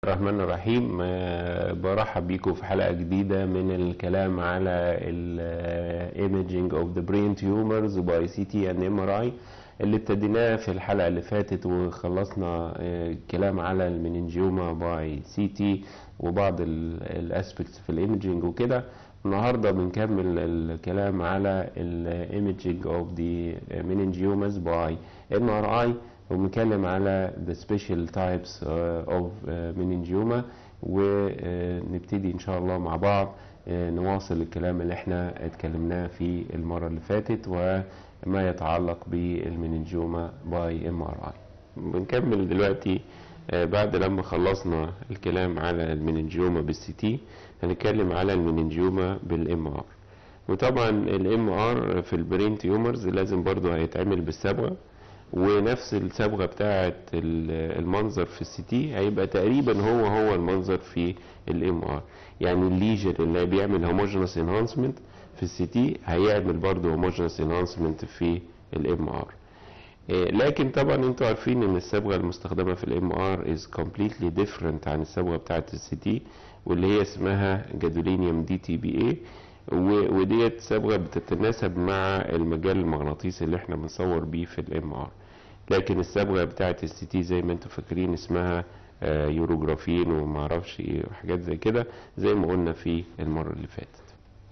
الرحمن الرحيم آه، برحب بيكم في حلقة جديدة من الكلام على ال imaging of the brain tumors by CT and MRI اللي ابتديناه في الحلقة اللي فاتت وخلصنا آه، الكلام على المننجيوما باي سي تي وبعض الاسبكتس في الايمجينج وكده النهارده بنكمل الكلام على الايمجينج اوف ذا meningiomas باي ام ار اي وبنتكلم على the special types uh, of uh, meningioma ونبتدي ان شاء الله مع بعض uh, نواصل الكلام اللي احنا اتكلمناه في المرة اللي فاتت وما يتعلق بالمننجيوما باي ام ار اي بنكمل دلوقتي آه، بعد لما خلصنا الكلام على المننجيوما بالسي تي هنتكلم على المننجيوما بالام ار وطبعا الام ار في البرين تيومرز لازم برضو هيتعمل بالصبغه ونفس الصبغه بتاعه ال- المنظر في السي تي هيبقى تقريبا هو هو المنظر في الام ار يعني الليجن اللي بيعمل هوموجينوس انهانسمنت في السي تي هيعمل برضه هوموجينوس انهانسمنت في الام ار لكن طبعا انتوا عارفين ان الصبغه المستخدمه في الام ار از كومبليتلي ديفرنت عن الصبغه بتاعه السي تي واللي هي اسمها جادولينيوم دي تي بي اي وديت صبغه بتتناسب مع المجال المغناطيسي اللي احنا بنصور بيه في الام ار لكن الصبغه بتاعه السي تي زي ما انتوا فاكرين اسمها آه، يوروجرافين ومعرفش ايه وحاجات زي كده زي ما قلنا في المره اللي فاتت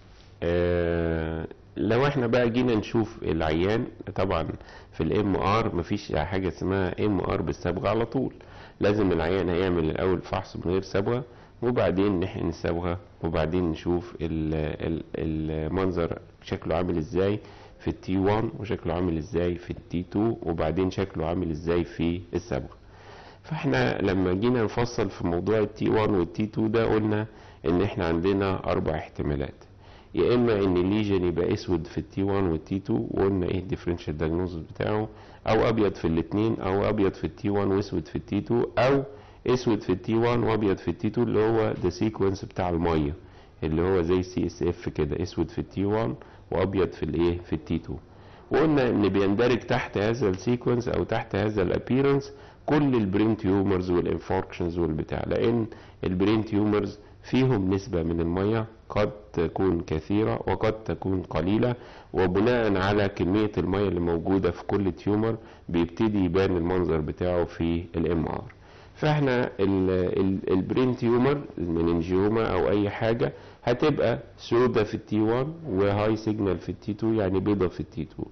آه، لو احنا بقى جينا نشوف العيان طبعا في الام ار مفيش حاجه اسمها ام ار بالصبغه على طول لازم العيان هيعمل الاول فحص من غير صبغه وبعدين نحقن الصبغه وبعدين نشوف ال- ال- المنظر شكله عامل ازاي في التي 1 وشكله عامل ازاي في التي 2 وبعدين شكله عامل ازاي في الصبغه فاحنا لما جينا نفصل في موضوع التي 1 والتي 2 ده قلنا ان احنا عندنا اربع احتمالات يا اما ان الليجن يبقى اسود في التي 1 والتي 2 وقلنا ايه الديفرنشال دايجنوزس بتاعه او ابيض في الاثنين او ابيض في التي 1 واسود في التي 2 او اسود في التي 1 وابيض في التي 2 اللي هو ده سيكونس بتاع الميه اللي هو زي سي اس اف كده اسود في التي 1 وابيض في الايه في التي 2 وقلنا ان بيندرج تحت هذا السيكونس او تحت هذا الابيرنس كل البرين تيومرز والانفاركشنز والبتاع لان البرين تيومرز فيهم نسبة من المية قد تكون كثيرة وقد تكون قليلة وبناء على كمية المية اللي موجودة في كل تيومر بيبتدي يبان المنظر بتاعه في الام ار فاحنا ال- ال- البرين تيومر المننجيوما او اي حاجة هتبقى سودا في التي 1 وهاي سيجنال في التي 2 يعني بيضة في التي 2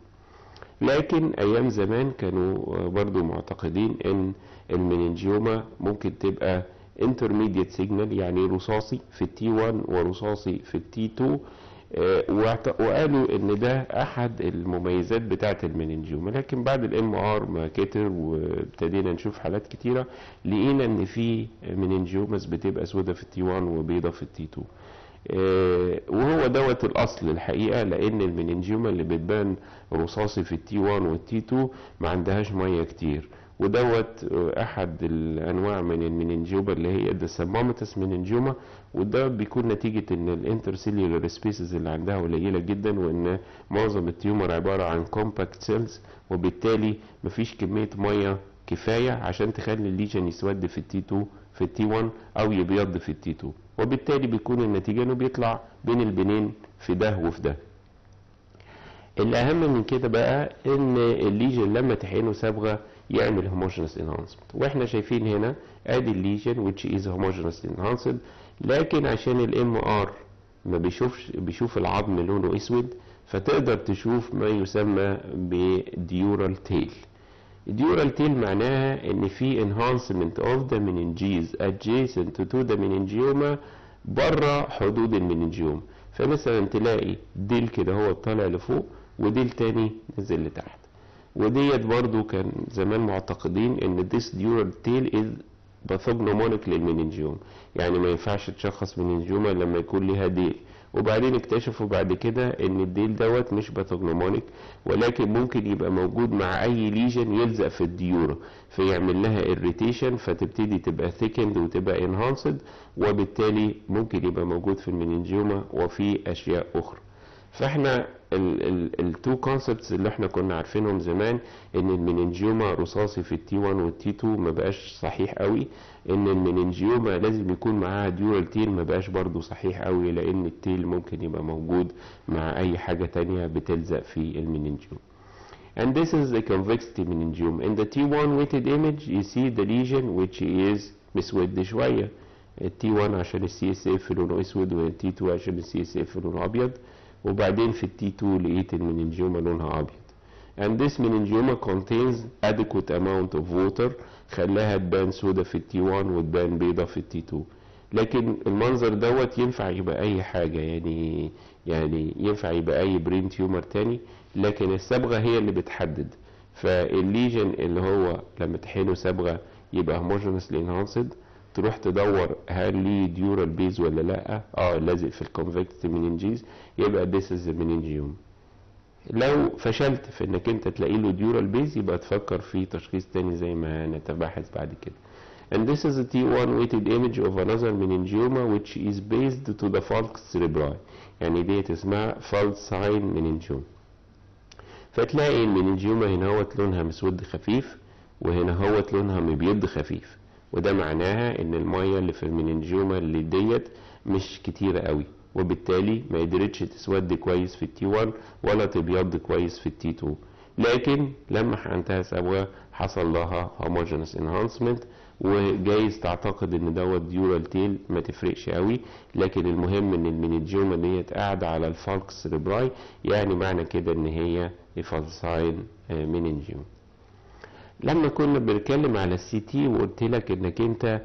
لكن ايام زمان كانوا برضو معتقدين ان المننجيوما ممكن تبقى intermediate signal يعني رصاصي في التي 1 ورصاصي في التي 2 آه، واعت- وقالوا ان ده احد المميزات بتاعه المننجيوما لكن بعد الام ار ما كتر وابتدينا نشوف حالات كتيره لقينا ان في مننجيوماس بتبقى سودة في التي 1 وبيضة في التي 2 آه، وهو دوت الاصل الحقيقه لان المننجيوما اللي بتبان رصاصي في التي 1 والتي 2 ما عندهاش ميه كتير ودوت آه، احد الانواع من المننجيوما اللي هي الدسمامتس مننجيوما وده بيكون نتيجه ان الانترسيلولار سبيسز اللي عندها قليله جدا وان معظم التيومر عباره عن كومباكت سيلز وبالتالي مفيش كميه ميه كفايه عشان تخلي الليجن يسود في التي 2 في التي 1 او يبيض في التي 2 وبالتالي بيكون النتيجه انه بيطلع بين البنين في ده وفي ده الاهم من كده بقى ان الليجن لما تحقنه صبغه يعمل هوموجينوس انهانسمنت واحنا شايفين هنا ادي الليجن which is homogeneous enhanced لكن عشان الام ار ما بيشوفش بيشوف العظم لونه اسود فتقدر تشوف ما يسمى بديورال تيل الديورال تيل معناها ان في enhancement of the meninges adjacent to the meningioma بره حدود المننجيوم فمثلا تلاقي ديل كده هو طالع لفوق وديل تاني نزل لتحت وديت برضو كان زمان معتقدين ان this dural tail is باثوجنومونيك للمننجيوم يعني ما ينفعش تشخص مننجيوما لما يكون ليها ديل وبعدين اكتشفوا بعد كده ان الديل دوت مش باثوجنومونيك ولكن ممكن يبقى موجود مع اي ليجن يلزق في الديورا فيعمل لها irritation فتبتدي تبقى thickened وتبقى enhanced وبالتالي ممكن يبقى موجود في المننجيوما وفي اشياء اخرى فاحنا التو كونسبتس اللي احنا كنا عارفينهم زمان ان المننجيوما رصاصي في التي 1 والتي 2 ما بقاش صحيح قوي ان المننجيوما لازم يكون معاها ديورال تيل ما بقاش برضو صحيح قوي لان التيل ممكن يبقى موجود مع اي حاجة تانية بتلزق في المننجيوم and this is the convexity meningioma in the T1 weighted image you see the lesion which is مسود شوية التي 1 عشان السي اس اف لونه اسود والتي 2 عشان السي اس اف لونه ابيض وبعدين في التي 2 لقيت المننجيوما لونها ابيض and this meningioma contains adequate amount of water خلاها تبان سودا في التي 1 وتبان بيضة في التي 2 لكن المنظر دوت ينفع يبقى اي حاجة يعني يعني ينفع يبقى اي برين تيومر تاني لكن الصبغة هي اللي بتحدد فالليجن اللي هو لما تحيله صبغة يبقى homogeneously enhanced تروح تدور هل ليه ديورال بيز ولا لا اه لازق في الكونفكت مننجيز يبقى this is a meningioma لو فشلت في انك انت تلاقي له ديورال بيز يبقى تفكر في تشخيص تاني زي ما نتباحث بعد كده and this is a T1 weighted image of another meningioma which is based to the falx cerebri يعني ديت اسمها falcine meningioma فتلاقي المننجيوما هنا هوت لونها مسود خفيف وهنا هوت لونها مبيض خفيف وده معناها ان المية اللي في المننجيوما اللي ديت مش كتيرة قوي وبالتالي ما قدرتش تسود كويس في التي 1 ولا تبيض كويس في التي 2 لكن لما حقنتها صبغة حصل لها homogeneous enhancement وجايز تعتقد ان دوت ديورال تيل ما تفرقش قوي لكن المهم ان المننجيوما ديت قاعدة على الفالكس سيربراي يعني معنى كده ان هي فالساين مننجيوم لما كنا بنتكلم على السي تي وقلت لك انك انت آآ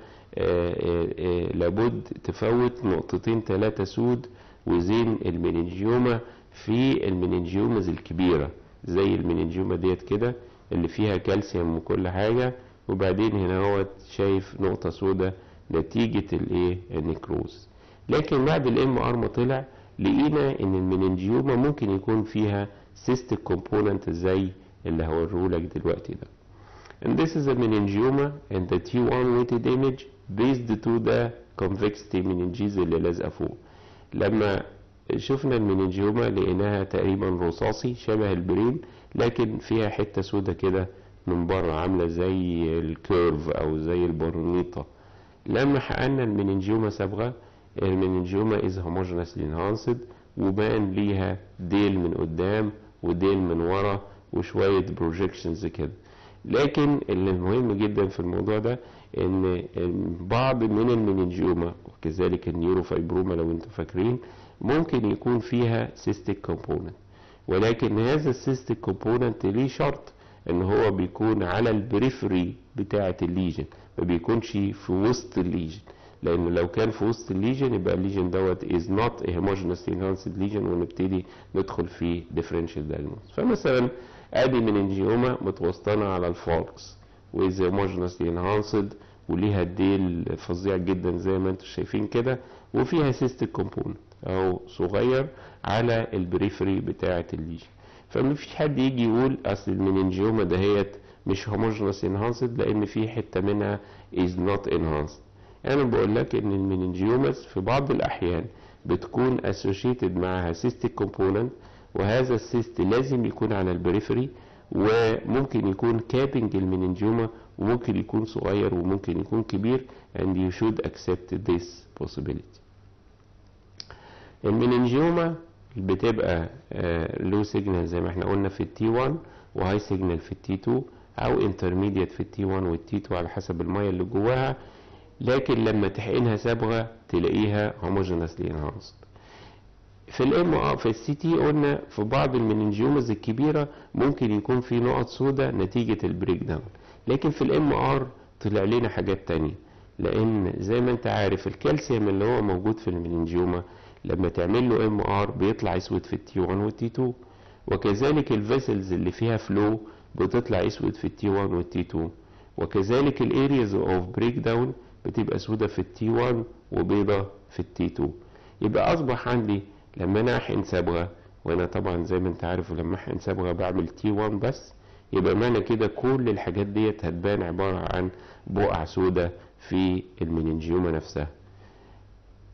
آآ لابد تفوت نقطتين ثلاثة سود وزين المننجيوما في المننجيومز الكبيرة زي المننجيوما ديت كده اللي فيها كالسيوم وكل حاجة وبعدين هنا هو شايف نقطة سودة نتيجة الايه النكروز لكن بعد الام ار ما طلع لقينا ان المننجيوما ممكن يكون فيها سيستيك كومبوننت زي اللي هوريهولك دلوقتي ده and this is a meningioma and the T1 weighted image based to the convexity meninges اللي لازقه فوق لما شفنا المننجيوما لقيناها تقريبا رصاصي شبه البرين لكن فيها حته سودة كده من بره عامله زي الكيرف او زي البرونيطه لما حققنا المننجيوما صبغه المننجيوما از homogeneously enhanced وبان ليها ديل من قدام وديل من ورا وشويه بروجيكشنز كده لكن اللي مهم جدا في الموضوع ده ان بعض من المننجيوما وكذلك النيوروفايبروما لو انتم فاكرين ممكن يكون فيها سيستيك كومبوننت ولكن هذا السيستيك كومبوننت ليه شرط ان هو بيكون على البريفري بتاعه الليجن ما بيكونش في وسط الليجن لان لو كان في وسط الليجن يبقى الليجن دوت is not a homogeneously enhanced lesion ونبتدي ندخل في differential diagnosis فمثلا ادي مننجيوما متوسطنه على الفالكس with homogeneously enhanced وليها الديل فظيع جدا زي ما انتم شايفين كده وفيها سيستيك كومبوننت اهو صغير على البريفري بتاعه الليجن فمفيش حد يجي يقول اصل المننجيوما دهيت مش homogeneous enhanced لان في حته منها is not enhanced انا بقول لك ان المننجيومز في بعض الاحيان بتكون associated معها cystic component وهذا السيست لازم يكون على البريفري وممكن يكون كابنج المننجيوما وممكن يكون صغير وممكن يكون كبير and you should accept this possibility المننجيوما بتبقى لو سيجنال زي ما احنا قلنا في التي 1 وهاي سيجنال في التي 2 او انترميديت في التي 1 والتي 2 على حسب الميه اللي جواها لكن لما تحقنها صبغه تلاقيها homogeneously enhanced في الام ار في السي تي قلنا في بعض المننجيومز الكبيره ممكن يكون في نقط سوداء نتيجه البريك داون لكن في الام ار طلع لنا حاجات تانية لان زي ما انت عارف الكالسيوم اللي هو موجود في المننجيوما لما تعمل له ام ار بيطلع اسود في التي 1 والتي 2 وكذلك الفيسلز اللي فيها فلو بتطلع اسود في التي 1 والتي 2 وكذلك الارياز اوف بريك داون بتبقى سودة في التي 1 وبيضة في التي 2 يبقى اصبح عندي لما انا احقن صبغه وانا طبعا زي ما انت عارف لما احقن صبغه بعمل تي 1 بس يبقى معنى كده كل الحاجات ديت هتبان عباره عن بقع سودة في المننجيوما نفسها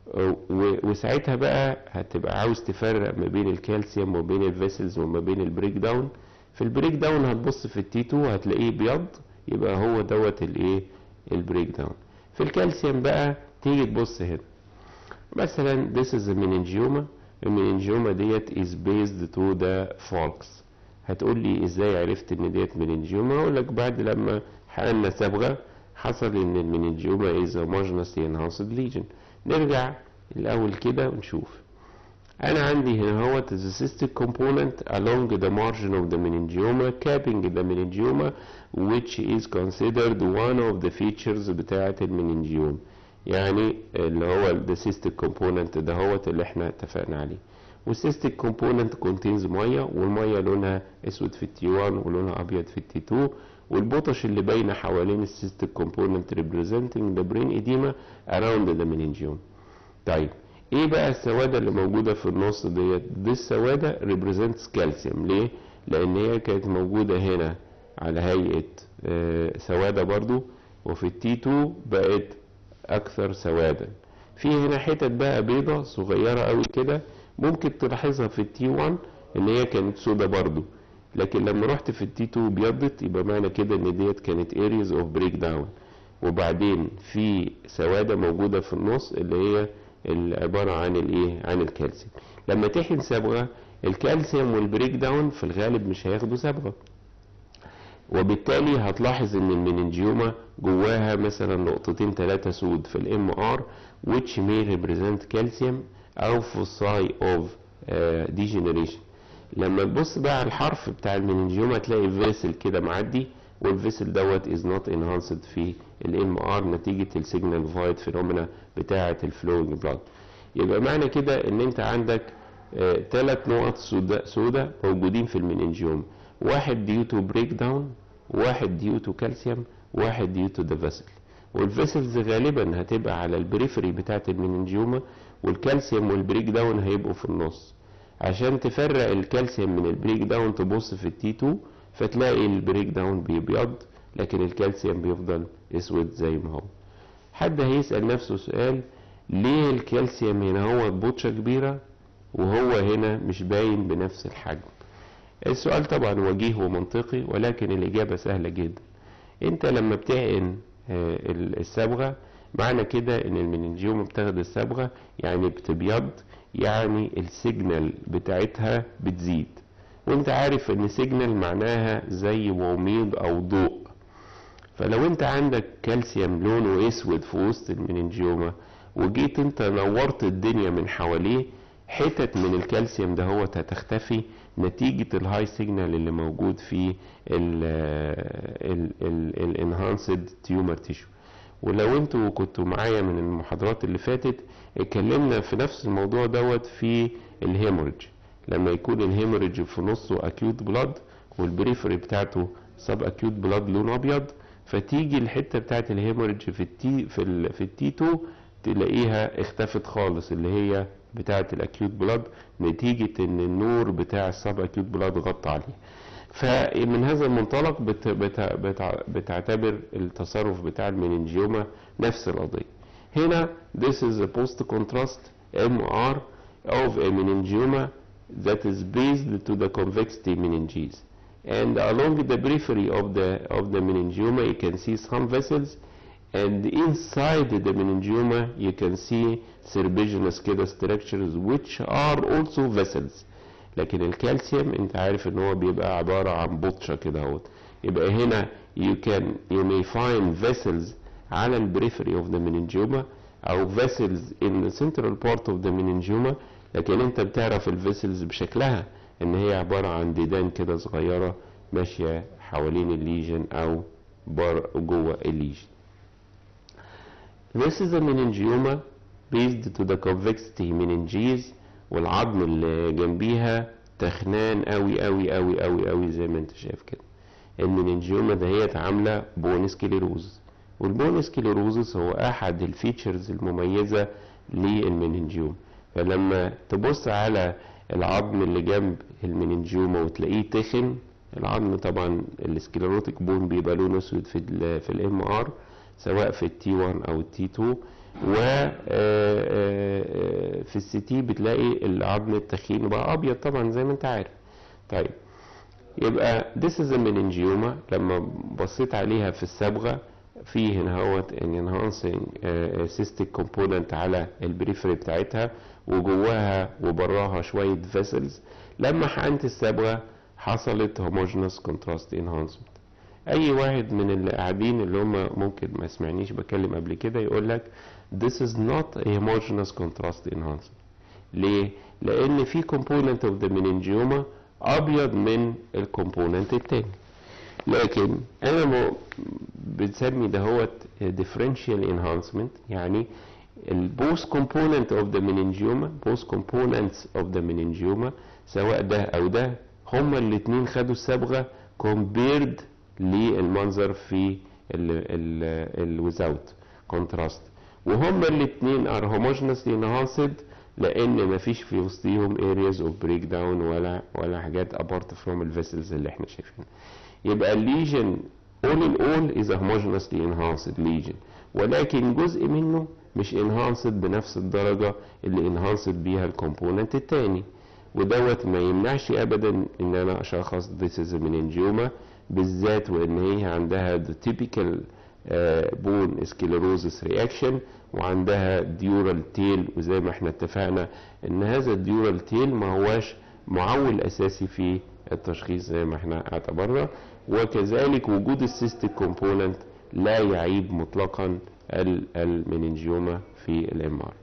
و- وساعتها بقى هتبقى عاوز تفرق ما بين الكالسيوم وما بين الفيسلز وما بين البريك داون في البريك داون هتبص في التي 2 هتلاقيه ابيض يبقى هو دوت الايه البريك داون في الكالسيوم بقى تيجي تبص هنا مثلا this is a meningioma المننجيوما ديت is based to the folks هتقول لي ازاي عرفت ان ديت مننجيوما اقول لك بعد لما حققنا صبغه حصل ان المننجيوما is homogeneously enhanced lesion نرجع الاول كده ونشوف انا عندي هنا هو the cystic component along the margin of the meningioma capping the meningioma which is considered one of the features بتاعة المننجيوم يعني اللي هو the cystic component ده هو اللي احنا اتفقنا عليه والcystic component contains ميه والميه لونها اسود في التي 1 ولونها ابيض في التي 2 والبطش اللي باينه حوالين السيستيك كومبوننت representing the brain edema around the meningioma طيب ايه بقى السوادة اللي موجودة في النص ديت دي السوادة represents كالسيوم ليه لان هي كانت موجودة هنا على هيئة آه، سوادة برضو وفي التي 2 بقت اكثر سوادا في هنا حتت بقى بيضة صغيرة قوي كده ممكن تلاحظها في التي 1 ان هي كانت سودا برضو لكن لما رحت في التي 2 بيضت يبقى معنى كده ان ديت كانت areas of breakdown وبعدين في سوادة موجودة في النص اللي هي عبارة عن الايه عن الكالسيوم لما تحن صبغة الكالسيوم والبريك داون في الغالب مش هياخدوا صبغة وبالتالي هتلاحظ ان المننجيوما جواها مثلا نقطتين ثلاثة سود في الام ار which may represent calcium او foci of uh, degeneration لما تبص بقى على الحرف بتاع المننجيوما تلاقي فيسل كده معدي والفيسل دوت is not enhanced في الام ار نتيجة السيجنال فايد فينومينا بتاعة الفلوينج بلاد يبقى معنى كده ان انت عندك ثلاث نقط سودا, سودا موجودين في المننجيوم واحد ديو تو بريك داون واحد ديو تو كالسيوم واحد ديو تو ذا فيسل والفيسلز غالبا هتبقى على البريفري بتاعة المننجيوما والكالسيوم والبريك داون هيبقوا في النص عشان تفرق الكالسيوم من البريك داون تبص في التي 2 فتلاقي البريك داون بيبيض لكن الكالسيوم بيفضل اسود زي ما هو حد هيسأل نفسه سؤال ليه الكالسيوم هنا هو بوتشة كبيرة وهو هنا مش باين بنفس الحجم السؤال طبعا وجيه ومنطقي ولكن الإجابة سهلة جدا انت لما بتحقن آه، الصبغة معنى كده ان المننجيوم بتاخد الصبغة يعني بتبيض يعني السيجنال بتاعتها بتزيد وانت عارف ان سيجنال معناها زي وميض او ضوء فلو انت عندك كالسيوم لونه اسود في وسط المننجيوما وجيت انت نورت الدنيا من حواليه حتت من الكالسيوم ده هو هتختفي نتيجة الهاي سيجنال اللي موجود في الانهانسد تيومر تيشو ولو انتوا كنتوا معايا من المحاضرات اللي فاتت اتكلمنا في نفس الموضوع دوت في الهيموريج لما يكون الهيموريج في نصه اكيوت بلاد والبريفري بتاعته سب اكيوت بلاد لون ابيض فتيجي الحته بتاعت الهيموريج في التي في ال في التي 2 تلاقيها اختفت خالص اللي هي بتاعه الاكيوت بلاد نتيجه ان النور بتاع السب اكيوت بلاد غطى عليه فمن هذا المنطلق بت بت بت بتعتبر التصرف بتاع المننجيوما نفس القضيه هنا this is a post contrast MR of a meningioma that is based to the convexity meninges and along the periphery of the of the meningioma you can see some vessels and inside the meningioma you can see serpiginous كده structures which are also vessels لكن الكالسيوم انت عارف ان هو بيبقى عبارة عن بطشة كده اهوت يبقى هنا you can you may find vessels على البريفري of the meningioma او vessels in the central part of the meningioma لكن انت بتعرف الفيسلز بشكلها ان هي عبارة عن ديدان كده صغيرة ماشية حوالين الليجن او بر جوه الليجن This is a meningioma based to the convexity meninges والعظم اللي جنبيها تخنان قوي قوي قوي قوي قوي زي ما انت شايف كده المننجيوما دهيت عامله بون سكليروز والبون سكليروزس هو احد الفيتشرز المميزه للمننجيوم فلما تبص على العظم اللي جنب المننجيوما وتلاقيه تخن العظم طبعا السكليروتيك بون بيبقى لونه اسود في ال في الام ار سواء في التي 1 او التي 2 و آه، آه، في السي تي بتلاقي العظم التخين بقى ابيض طبعا زي ما انت عارف طيب يبقى this is a meningioma لما بصيت عليها في الصبغه في هنا هوت ان enhancing uh, cystic component على البريفري بتاعتها وجواها وبراها شويه فيسلز لما حقنت الصبغه حصلت homogeneous contrast enhancement اي واحد من اللي قاعدين اللي هم ممكن ما سمعنيش بكلم قبل كده يقول لك this is not a homogeneous contrast enhancement ليه؟ لأن في component of the meningioma أبيض من الكومبوننت التاني لكن أنا م- بنسمي دهوت differential enhancement يعني ال both component of the meningioma both components of the meningioma سواء ده أو ده هما الاتنين خدوا الصبغة compared للمنظر في ال ال ال without contrast وهما الاتنين are homogeneously enhanced لان مفيش في وسطيهم areas of breakdown ولا ولا حاجات apart from الفيسلز اللي احنا شايفينها يبقى الليجن all in all is a homogeneously enhanced lesion ولكن جزء منه مش enhanced بنفس الدرجة اللي enhanced بيها الكومبوننت التاني ودوت ما يمنعش ابدا ان انا اشخص this is a meningioma بالذات وان هي عندها the typical بون سكليروزس رياكشن وعندها ديورال تيل وزي ما احنا اتفقنا ان هذا الديورال تيل ما هواش معول اساسي في التشخيص زي ما احنا اعتبرنا وكذلك وجود السيستيك كومبوننت لا يعيب مطلقا ال- المننجيوما في الام ار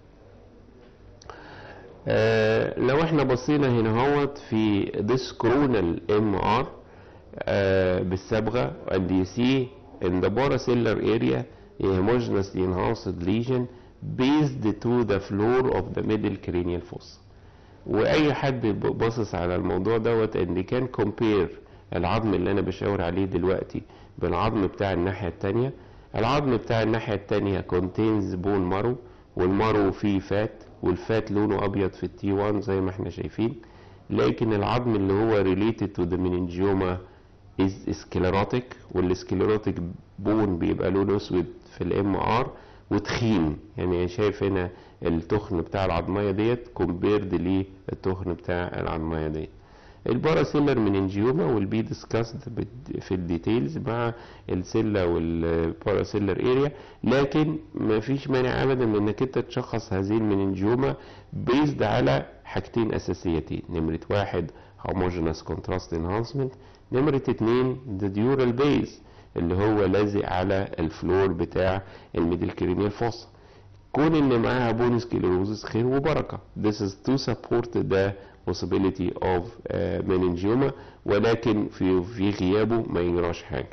آه لو احنا بصينا هنا هوت في this coronal MR آه بالصبغة and you see in the paracellular area a homogeneously enhanced lesion based to the floor of the middle cranial fossa واي حد ب- باصص على الموضوع دوت ان كان كومبير العظم اللي انا بشاور عليه دلوقتي بالعظم بتاع الناحيه التانية العظم بتاع الناحيه التانية كونتينز بون مارو والمارو فيه فات والفات لونه ابيض في التي 1 زي ما احنا شايفين لكن العظم اللي هو related to the meningioma is سكليروتيك والسكليروتيك بون بيبقى لونه اسود في الام ار وتخين يعني شايف هنا التخن بتاع العظميه ديت كومبيرد للتخن بتاع العظميه ديت الباراسيلر مننجيوما والبي ديسكاست في الديتيلز مع السيلا والباراسيلر اريا لكن ما فيش مانع ابدا من انك انت تشخص هذه المننجيوما بيزد على حاجتين اساسيتين نمره واحد homogeneous contrast enhancement نمرة اتنين the dural base اللي هو لازق على الفلور بتاع الميدل كرينيال فوسا كون ان معاها بون سكليروزس خير وبركة this is to support the possibility of uh, meningioma ولكن في في غيابه ما يجراش حاجة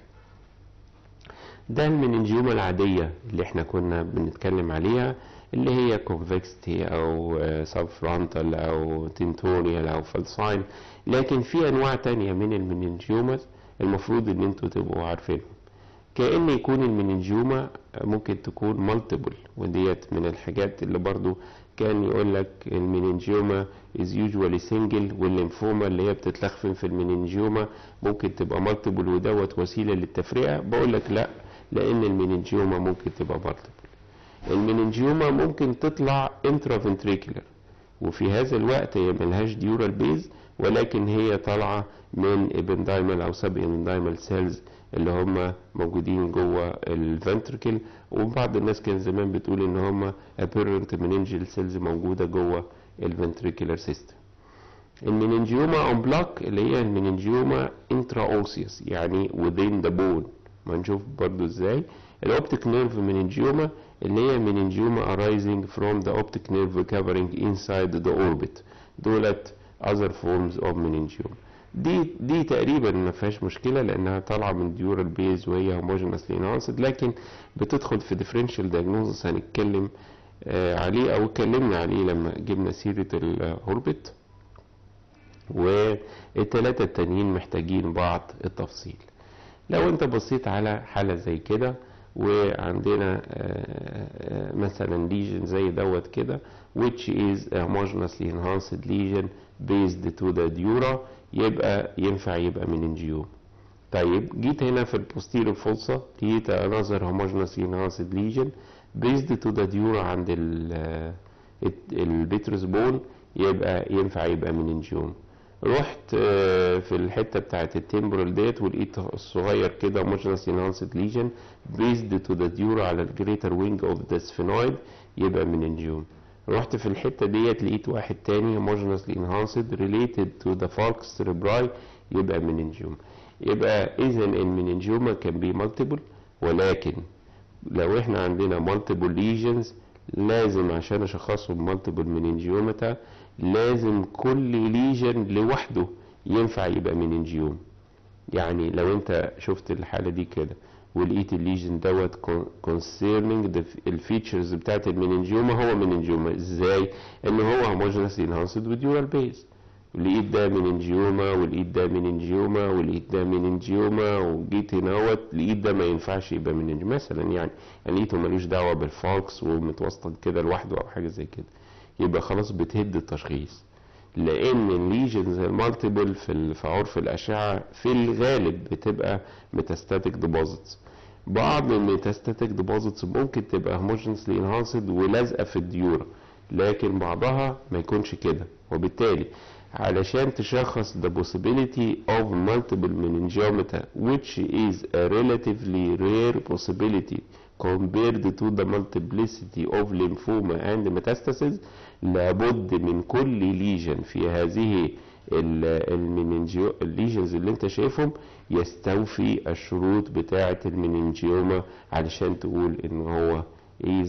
ده المننجيوما العادية اللي احنا كنا بنتكلم عليها اللي هي كونفكستي او سب فرونتال او تنتوريال او فالساين لكن في انواع تانية من المننجيوماز المفروض ان انتوا تبقوا عارفينهم كأن يكون المننجيوما ممكن تكون مالتيبل وديت من الحاجات اللي برضو كان يقول لك المننجيوما is usually single والليمفوما اللي هي بتتلخفن في المننجيوما ممكن تبقى مالتيبل ودوت وسيلة للتفرقة بقول لك لا لان المننجيوما ممكن تبقى مالتيبل المننجيوما ممكن تطلع انترافنتريكولر وفي هذا الوقت هي ملهاش ديورال بيز ولكن هي طالعه من ابندايمال او سب ابندايمال سيلز اللي هم موجودين جوه الفنتركل وبعض الناس كان زمان بتقول ان هم apparent meningeal سيلز موجوده جوه الفنتريكولار سيستم المننجيوما اون بلوك اللي هي المننجيوما انترا اوسيوس يعني within the bone ما نشوف برضو ازاي الاوبتيك نيرف مننجيوما اللي هي مننجيوما arising from the optic nerve covering inside the orbit دولت other forms of meningioma دي دي تقريبا ما فيهاش مشكله لانها طالعه من ديورال بيز وهي هوموجينسلي انهانسد لكن بتدخل في ديفرنشال دايجنوزس هنتكلم آه عليه او اتكلمنا عليه لما جبنا سيره الاوربت والثلاثه التانيين محتاجين بعض التفصيل لو انت بصيت على حاله زي كده وعندنا مثلا ليجن زي دوت كده which is a homogeneously enhanced lesion based to the dura يبقى ينفع يبقى مننجيوم طيب جيت هنا في البوستيريور فولسا لقيت another homogeneously enhanced lesion بيزد تو ذا ديورا عند البيترس بون يبقى ينفع يبقى مننجيوم رحت آه، في الحته بتاعت التمبرال ديت ولقيت الصغير كده homogeneous enhanced lesion based to the dura على الجريتر wing of the sphenoid يبقى مننجيوم رحت في الحته ديت لقيت واحد تاني homogeneously enhanced related to the falx cerebri يبقى مننجيوم يبقى اذا المننجيوما كان بي multiple ولكن لو احنا عندنا multiple lesions لازم عشان اشخصهم multiple مننجيومتا لازم كل ليجن لوحده ينفع يبقى مننجيوم يعني لو انت شفت الحالة دي كده ولقيت الليجن دوت concerning الفيتشرز بتاعت المننجيوما هو مننجيوما ازاي ان هو homogeneous enhanced with dural base لقيت ده مننجيوما ولقيت ده مننجيوما ولقيت ده مننجيوما وجيت هنا اهوت لقيت ده ما ينفعش يبقى مننجيوما مثلا يعني يعني لقيته ملوش دعوه بالفالكس ومتوسط كده لوحده او حاجه زي كده يبقى خلاص بتهد التشخيص لان الليجنز المالتيبل في في عرف الاشعه في الغالب بتبقى ميتاستاتيك ديبوزيتس بعض الميتاستاتيك ديبوزيتس ممكن تبقى هوموجينسلي انهانسد ولازقه في الديورا لكن بعضها ما يكونش كده وبالتالي علشان تشخص the possibility of multiple meningioma which is a relatively rare possibility compared to the multiplicity of lymphoma and metastasis لابد من كل ليجن في هذه المننجيو الليجنز اللي انت شايفهم يستوفي الشروط بتاعة المننجيوما علشان تقول ان هو is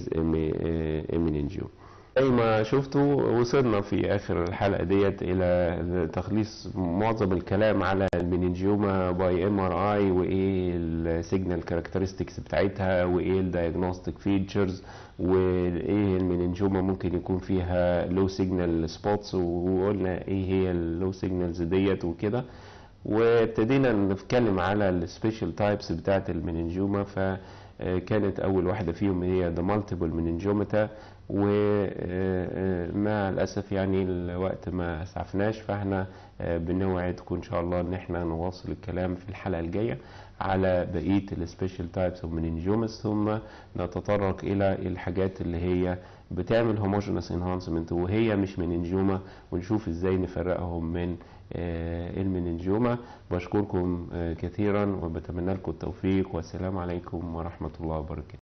a meningioma زي ما شفتوا وصلنا في اخر الحلقه ديت الى تخليص معظم الكلام على المننجيوما باي ام ار اي وايه السيجنال كاركترستكس بتاعتها وايه الدايجنوستيك فيتشرز وايه المننجيوما ممكن يكون فيها لو سيجنال سبوتس وقلنا ايه هي اللو سيجنالز ديت وكده وابتدينا نتكلم على السبيشال تايبس بتاعت المننجيوما فكانت اول واحده فيهم هي ذا مالتيبل مننجومتا ومع الاسف يعني الوقت ما اسعفناش فاحنا بنوعدكم ان شاء الله ان احنا نواصل الكلام في الحلقه الجايه على بقيه السبيشال تايبس اوف مننجومس ثم نتطرق الى الحاجات اللي هي بتعمل هوموجينس انهانسمنت وهي مش مننجوما ونشوف ازاي نفرقهم من المننجوما بشكركم كثيرا وبتمنى لكم التوفيق والسلام عليكم ورحمه الله وبركاته